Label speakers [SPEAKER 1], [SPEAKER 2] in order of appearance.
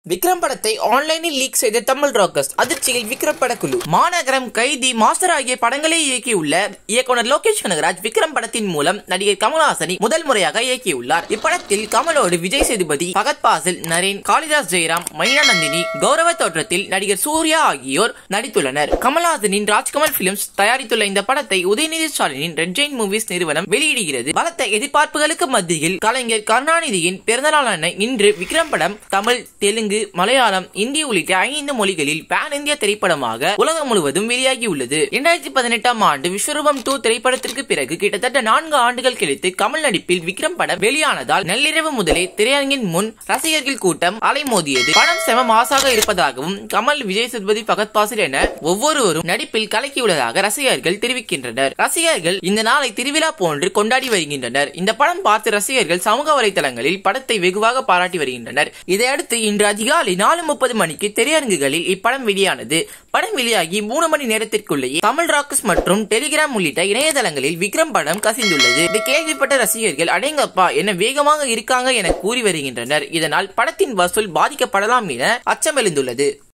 [SPEAKER 1] விக்ரம் படத்தை ஆன்லைனில் லீக் செய்த தமிழ் ராக்கர்ஸ் அதிர்ச்சியில் விக்ரம் படக்குழு மாநகரம் கைதி மாஸ்டர் ஆகிய படங்களை இயக்கியுள்ள இயக்குனர் லோகேஷ் கனகராஜ் விக்ரம் படத்தின் மூலம் நடிகர் கமல்ஹாசனை முதல் முறையாக இயக்கியுள்ளார் இப்படத்தில் கமலோடு விஜய் சேதுபதி பகத் பாசில் நரேன் காளிதாஸ் ஜெயராம் மைனா நந்தினி கௌரவ தோற்றத்தில் நடிகர் சூர்யா ஆகியோர் நடித்துள்ளனர் கமல்ஹாசனின் ராஜ்கமல் பிலிம்ஸ் தயாரித்துள்ள இந்த படத்தை உதயநிதி ஸ்டாலினின் ரெட் ஜெயின் மூவிஸ் நிறுவனம் வெளியிடுகிறது பலத்த எதிர்பார்ப்புகளுக்கு மத்தியில் கலைஞர் கருணாநிதியின் பிறந்தநாளான இன்று விக்ரம் படம் தமிழ் தெலுங்கு மலையாளம் இந்தி உள்ளிட்ட ஐந்து மொழிகளில் பேன் இந்தியா திரைப்படமாக உலகம் முழுவதும் வெளியாகியுள்ளது இரண்டாயிரத்தி பதினெட்டாம் ஆண்டு விஸ்வரூபம் டூ திரைப்படத்திற்கு பிறகு கிட்டத்தட்ட நான்கு ஆண்டுகள் கழித்து கமல் நடிப்பில் விக்ரம் படம் வெளியானதால் நள்ளிரவு முதலே திரையரங்கின் முன் ரசிகர்கள் கூட்டம் அலைமோதியது படம் செம மாசாக இருப்பதாகவும் கமல் விஜய் சேதுபதி பகத் பாசில் என ஒவ்வொருவரும் நடிப்பில் கலக்கியுள்ளதாக ரசிகர்கள் தெரிவிக்கின்றனர் ரசிகர்கள் இந்த நாளை திருவிழா போன்று கொண்டாடி வருகின்றனர் இந்த படம் பார்த்து ரசிகர்கள் சமூக வலைதளங்களில் படத்தை வெகுவாக பாராட்டி வருகின்றனர் இதையடுத்து இன்று அதிகாலை நாலு முப்பது மணிக்கு திரையரங்குகளில் இப்படம் வெளியானது படம் வெளியாகி மூணு மணி நேரத்திற்குள்ளேயே தமிழ் ராக்கர்ஸ் மற்றும் டெலிகிராம் உள்ளிட்ட இணையதளங்களில் விக்ரம் படம் கசிந்துள்ளது இதை கேள்விப்பட்ட ரசிகர்கள் அடேங்கப்பா என்ன வேகமாக இருக்காங்க என கூறி வருகின்றனர் இதனால் படத்தின் வசூல் பாதிக்கப்படலாம் என அச்சம் எழுந்துள்ளது